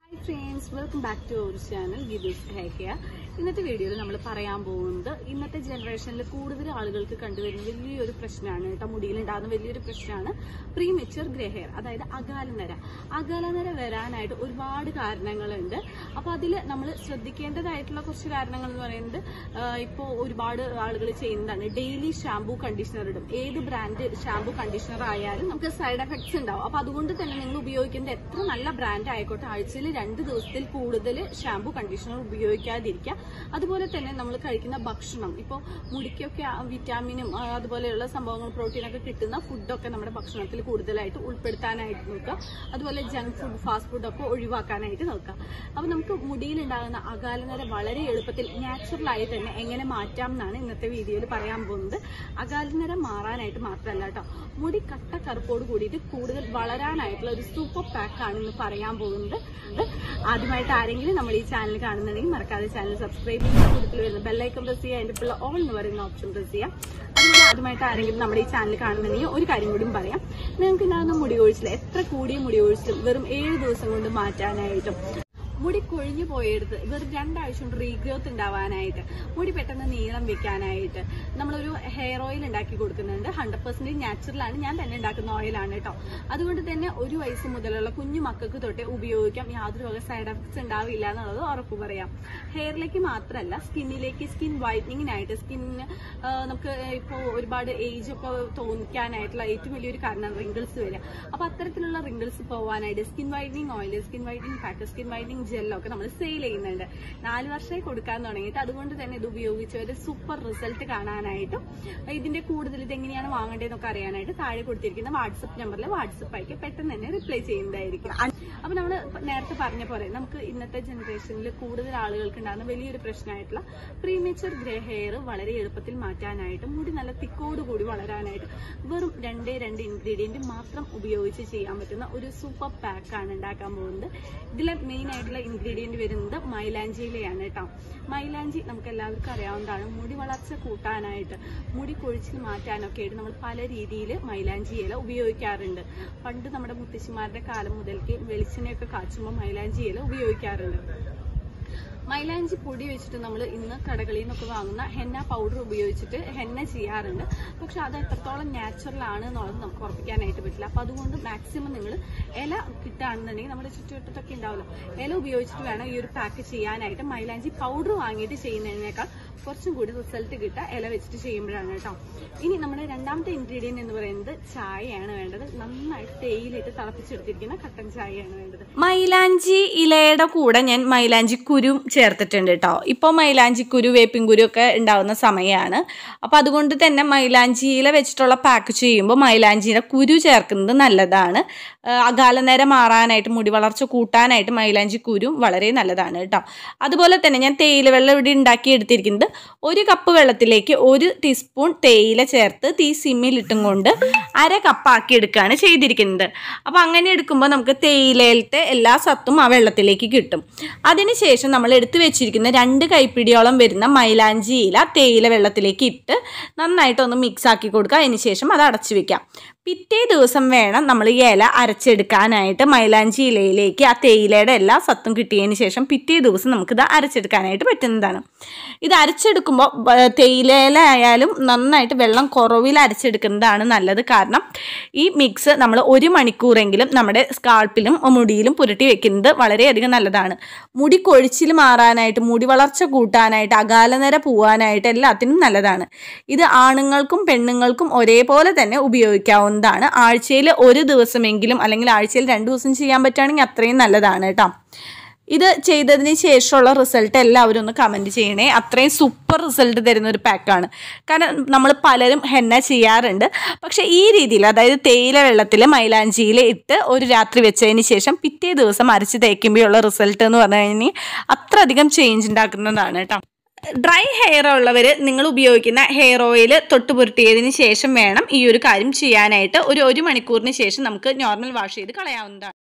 friends welcome back to our channel ഗിദൂസ് hair care ഇന്നത്തെ വീഡിയോയിൽ നമ്മൾ പറയാൻ പോകുന്നത് ഇന്നത്തെ ജനറേഷനിൽ കൂടുതൽ ആളുകൾക്ക് കണ്ടുവരുന്ന വലിയൊരു പ്രശ്നമാണ് കേട്ടോ മുടിയിലുണ്ടാകുന്ന വലിയൊരു പ്രശ്നമാണ് പ്രീ മെച്ചുവർ ഗ്രേ ഹെയർ അതായത് അകാലനര അകാലനര വരാനായിട്ട് ഒരുപാട് കാരണങ്ങളുണ്ട് അപ്പോൾ അതിൽ നമ്മൾ ശ്രദ്ധിക്കേണ്ടതായിട്ടുള്ള കുറച്ച് കാരണങ്ങൾ എന്ന് പറയുന്നത് ഇപ്പോൾ ഒരുപാട് ആളുകൾ ചെയ്യുന്നതാണ് ഡെയിലി ഷാംപൂ കണ്ടീഷണർ ഇടും ഏത് ബ്രാൻഡ് ഷാംപൂ കണ്ടീഷണർ ആയാലും നമുക്ക് സൈഡ് എഫക്ട്സ് ഉണ്ടാവും അപ്പോൾ അതുകൊണ്ട് തന്നെ നിങ്ങൾ ഉപയോഗിക്കുന്നത് എത്ര നല്ല ബ്രാൻഡ് ആയിക്കോട്ടെ ആഴ്ചയിൽ രണ്ട് ദിവസത്തിൽ കൂടുതൽ ഷാംപൂ കണ്ടീഷണർ ഉപയോഗിക്കാതിരിക്കുക അതുപോലെ തന്നെ നമ്മൾ കഴിക്കുന്ന ഭക്ഷണം ഇപ്പോൾ മുടിക്കൊക്കെ ആ വിറ്റാമിനും ആ, അതുപോലെയുള്ള സംഭവങ്ങൾ പ്രോട്ടീനൊക്കെ കിട്ടുന്ന ഫുഡൊക്കെ നമ്മുടെ ഭക്ഷണത്തിൽ കൂടുതലായിട്ട് ഉൾപ്പെടുത്താനായിട്ട് നോക്കുക അതുപോലെ ജങ്ക് ഫുഡ് ഫാസ്റ്റ് ഫുഡൊക്കെ ഒഴിവാക്കാനായിട്ട് നോക്കുക അപ്പോൾ നമുക്ക് മുടിയിലുണ്ടാകുന്ന അകാലനര വളരെ എളുപ്പത്തിൽ നാച്ചുറലായി തന്നെ എങ്ങനെ മാറ്റാം എന്നാണ് ഇന്നത്തെ വീഡിയോയിൽ പറയാൻ പോകുന്നത് അകാലനര മാറാനായിട്ട് മാത്രമല്ല കേട്ടോ മുടി കട്ട കറുപ്പോട് കൂടിയിട്ട് കൂടുതൽ വളരാനായിട്ടുള്ള ഒരു സൂപ്പർ പാക്ക് ആണ് ഇന്ന് പറയാൻ പോകുന്നത് അത് ആദ്യമായിട്ട് ആരെങ്കിലും നമ്മൾ ഈ ചാനൽ കാണുന്നുണ്ടെങ്കിൽ മറക്കാതെ ചാനൽ സബ്സ്ക്രൈബ് ചെയ്യുക കൂടുതൽ വരുന്ന ബെല്ലൈക്കൺ പ്രസ് ചെയ്യുക അതിന്റെ പിള്ള ഓൾ എന്ന് പറയുന്ന ഓപ്ഷൻ പ്രസ് ചെയ്യുക അതുപോലെ ആദ്യമായിട്ട് ആരെങ്കിലും നമ്മുടെ ഈ ചാനൽ കാണുന്നുണ്ടെങ്കിൽ ഒരു കാര്യം കൂടിയും പറയാം നിങ്ങൾക്ക് ഉണ്ടാകുന്ന മുടി കൊഴിച്ചിൽ എത്ര കൂടിയ മുടി കൊഴിച്ചിലും വെറും ഏഴ് ദിവസം കൊണ്ട് മാറ്റാനായിട്ടും മുടി കൊഴിഞ്ഞു പോയെടുത്ത് വെറും രണ്ടാഴ്ച കൊണ്ട് റീഗ്രോത്ത് ഉണ്ടാവാനായിട്ട് മുടി പെട്ടെന്ന് നീളം വെക്കാനായിട്ട് നമ്മളൊരു ഹെയർ ഓയിൽ ഉണ്ടാക്കി കൊടുക്കുന്നുണ്ട് ഹൺഡ്രഡ് പെർസെൻറ്റേജ് നാച്ചുറലാണ് ഞാൻ തന്നെ ഉണ്ടാക്കുന്ന ഓയിലാണ് കേട്ടോ അതുകൊണ്ട് തന്നെ ഒരു വയസ്സ് മുതലുള്ള കുഞ്ഞു മക്കൾക്ക് തൊട്ടേ ഉപയോഗിക്കാം യാതൊരു വക സൈഡ് എഫക്ട്സ് ഉണ്ടാവില്ല എന്നുള്ളത് ഉറപ്പ് പറയാം ഹെയറിലേക്ക് മാത്രമല്ല സ്കിന്നിലേക്ക് സ്കിൻ വൈറ്റനിങ്ങിനായിട്ട് സ്കിന്നിന് നമുക്ക് ഇപ്പോൾ ഒരുപാട് ഏജ് ഒക്കെ തോന്നിക്കാനായിട്ടുള്ള ഏറ്റവും വലിയൊരു കാരണം റിങ്കിൾസ് വരിക അപ്പൊ അത്തരത്തിലുള്ള റിങ്കിൾസ് പോവാനായിട്ട് skin whitening oil skin whitening pack skin whitening ജെല്ലൊക്കെ നമ്മൾ സെയിൽ ചെയ്യുന്നുണ്ട് നാല് വർഷമായി കൊടുക്കാൻ തുടങ്ങിയിട്ട് അതുകൊണ്ട് തന്നെ ഇത് ഉപയോഗിച്ച് ഒരു സൂപ്പർ റിസൾട്ട് കാണാനായിട്ടും ഇതിന്റെ കൂടുതൽ ഇത് എങ്ങനെയാണ് വാങ്ങേണ്ടതെന്നൊക്കെ അറിയാനായിട്ട് താഴെ കൊടുത്തിരിക്കുന്ന വാട്സപ്പ് നമ്പറിൽ വാട്സപ്പ് അയക്കുക പെട്ടെന്ന് തന്നെ റിപ്ലൈ ചെയ്യുന്നതായിരിക്കും അപ്പൊ നമ്മൾ നേരത്തെ പറഞ്ഞ പോലെ നമുക്ക് ഇന്നത്തെ ജനറേഷനിൽ കൂടുതൽ ആളുകൾക്ക് ഉണ്ടാകുന്ന വലിയൊരു പ്രശ്നമായിട്ടുള്ള പ്രീമേച്ചർ ഗ്രേ ഹെയർ വളരെ എളുപ്പത്തിൽ മാറ്റാനായിട്ടും മുടി നല്ല തിക്കോട് കൂടി വളരാനായിട്ട് വെറും രണ്ടേ രണ്ട് ഇൻഗ്രീഡിയന്റ് മാത്രം ഉപയോഗിച്ച് ചെയ്യാൻ പറ്റുന്ന ഒരു സൂപ്പർ പാക്ക് ആണ് ഉണ്ടാക്കാൻ പോകുന്നത് ഇതിലെ മെയിൻ ആയിട്ടുള്ള ഇൻഗ്രീഡിയന്റ് വരുന്നത് മൈലാഞ്ചിയിലയാണ് കേട്ടോ മൈലാഞ്ചി നമുക്ക് എല്ലാവർക്കും അറിയാവുന്നതാണ് മുടി വളർച്ച കൂട്ടാനായിട്ട് മുടി കൊഴിച്ചിൽ മാറ്റാനൊക്കെ ആയിട്ട് നമ്മൾ പല രീതിയിൽ മൈലാഞ്ചി ഇല ഉപയോഗിക്കാറുണ്ട് പണ്ട് നമ്മുടെ മുത്തശ്ശിമാരുടെ കാലം മുതൽക്ക് വെളിച്ചെണ്ണയൊക്കെ കാച്ചുമ്പോൾ മൈലാഞ്ചി ഇല ഉപയോഗിക്കാറുണ്ട് മൈലാഞ്ചി പൊടി വെച്ചിട്ട് നമ്മൾ ഇന്ന് കടകളിൽ നിന്നൊക്കെ വാങ്ങുന്ന ഹെന്ന പൗഡർ ഉപയോഗിച്ചിട്ട് ഹെന്ന ചെയ്യാറുണ്ട് പക്ഷെ അത് എത്രത്തോളം നാച്ചുറൽ ആണ് എന്നുള്ളത് നമുക്ക് ഉറപ്പിക്കാനായിട്ട് പറ്റില്ല അപ്പൊ അതുകൊണ്ട് മാക്സിമം നിങ്ങൾ ഇല കിട്ടുകയാണെന്നുണ്ടെങ്കിൽ നമ്മുടെ ചുറ്റുവട്ടത്തൊക്കെ ഉണ്ടാവുമല്ലോ ഇല ഉപയോഗിച്ചിട്ട് വേണം ഈ ഒരു പാക്ക് ചെയ്യാനായിട്ട് മൈലാഞ്ചി പൗഡർ വാങ്ങിയിട്ട് ചെയ്യുന്നതിനേക്കാൾ കുറച്ചും കൂടി റിസൾട്ട് കിട്ടുക ഇല വെച്ചിട്ട് ചെയ്യുമ്പോഴാണ് കേട്ടോ ഇനി നമ്മുടെ രണ്ടാമത്തെ ഇൻഗ്രീഡിയന്റ് എന്ന് പറയുന്നത് ചായയാണ് വേണ്ടത് നന്നായിട്ട് തേയിലിട്ട് തിളപ്പിച്ചെടുത്തിരിക്കുന്ന കട്ടൻ ചായയാണ് വേണ്ടത് മൈലാഞ്ചി ഇലയുടെ കൂടെ ഞാൻ മൈലാഞ്ചി കുരു ചേർത്തിട്ടുണ്ട് കേട്ടോ ഇപ്പോൾ മൈലാഞ്ചി കുരു വേപ്പിൻ കുരു ഒക്കെ ഉണ്ടാവുന്ന സമയമാണ് അപ്പോൾ അതുകൊണ്ട് തന്നെ മൈലാഞ്ചി ഇല വെച്ചിട്ടുള്ള പാക്ക് ചെയ്യുമ്പോൾ മൈലാഞ്ചിയുടെ കുരു ചേർക്കുന്നത് നല്ലതാണ് ആ, അകാലനേരം മാറാനായിട്ട് മുടി വളർച്ച കൂട്ടാനായിട്ട് മൈലാഞ്ചി കുരു വളരെ നല്ലതാണ് കേട്ടോ അതുപോലെ തന്നെ ഞാൻ തേയില വെള്ളം ഇവിടെ ഉണ്ടാക്കി എടുത്തിരിക്കുന്നത് ഒരു കപ്പ് വെള്ളത്തിലേക്ക് ഒരു ടീസ്പൂൺ തേയില ചേർത്ത് തീ സിമ്മിലിട്ടും കൊണ്ട് അര കപ്പാക്കി എടുക്കുകയാണ് ചെയ്തിരിക്കുന്നത് അപ്പോൾ അങ്ങനെ എടുക്കുമ്പോൾ നമുക്ക് തേയിലയിലത്തെ എല്ലാ സത്തും ആ വെള്ളത്തിലേക്ക് കിട്ടും അതിനുശേഷം നമ്മൾ എടുത്തു വെച്ചിരിക്കുന്ന രണ്ട് കൈപ്പിടിയോളം വരുന്ന മൈലാഞ്ചി ഇല തേയില വെള്ളത്തിലേക്ക് ഇട്ട് നന്നായിട്ടൊന്ന് മിക്സ് ആക്കി കൊടുക്കുക അതിന് ശേഷം അത് അടച്ചു വെക്കാം പിറ്റേ ദിവസം വേണം നമ്മൾ ഈ ഇല അരച്ചെടുക്കാനായിട്ട് മൈലാഞ്ചി ഇലയിലേക്ക് ആ തേയിലയുടെ എല്ലാ സത്തും കിട്ടിയതിന് ശേഷം പിറ്റേ ദിവസം നമുക്കിത് അരച്ചെടുക്കാനായിട്ട് പറ്റുന്നതാണ് ഇത് അരച്ചെടുക്കുമ്പോൾ ബ- തേയിലയില ആയാലും നന്നായിട്ട് വെള്ളം കുറവിൽ അരച്ചെടുക്കുന്നതാണ് നല്ലത് കാരണം ഈ മിക്സ് നമ്മൾ ഒരു മണിക്കൂറെങ്കിലും നമ്മുടെ സ്കാൾപ്പിലും മുടിയിലും പുരട്ടി വെക്കുന്നത് വളരെയധികം നല്ലതാണ് മുടി കൊഴിച്ചിൽ മാറാനായിട്ട് മുടി വളർച്ച കൂട്ടാനായിട്ട് അകാലനര പോവാനായിട്ട് എല്ലാത്തിനും നല്ലതാണ് ഇത് ആണുങ്ങൾക്കും പെണ്ണുങ്ങൾക്കും ഒരേപോലെ തന്നെ ഉപയോഗിക്കാവുന്നതാണ് ആഴ്ചയിൽ ഒരു ദിവസമെങ്കിലും അല്ലെങ്കിൽ ആഴ്ചയിൽ രണ്ട് ദിവസം ചെയ്യാൻ പറ്റുകയാണെങ്കിൽ അത്രയും നല്ലതാണ് കേട്ടോ ഇത് ചെയ്തതിന് ശേഷമുള്ള റിസൾട്ട് എല്ലാവരും ഒന്ന് കമൻറ്റ് ചെയ്യണേ അത്രയും സൂപ്പർ റിസൾട്ട് തരുന്ന ഒരു പാക്കാണ് കാരണം നമ്മൾ പലരും ഹെന്ന ചെയ്യാറുണ്ട് പക്ഷേ ഈ രീതിയിൽ അതായത് തേയില വെള്ളത്തിൽ മൈലാഞ്ചിയിൽ ഇട്ട് ഒരു രാത്രി വെച്ചതിന് ശേഷം പിറ്റേ ദിവസം അരച്ച് തേക്കുമ്പോഴുള്ള റിസൾട്ട് എന്ന് പറഞ്ഞു കഴിഞ്ഞാൽ അത്രയധികം ചേഞ്ച് ഉണ്ടാക്കുന്നതാണ് കേട്ടോ ഡ്രൈ ഹെയർ ഉള്ളവർ നിങ്ങൾ ഉപയോഗിക്കുന്ന ഹെയർ ഓയിൽ തൊട്ട് പുരട്ടിയതിന് ശേഷം വേണം ഈ ഒരു കാര്യം ചെയ്യാനായിട്ട് ഒരു ഒരു മണിക്കൂറിന് ശേഷം നമുക്ക് നോർമൽ വാഷ് ചെയ്ത് കളയാവുന്നതാണ്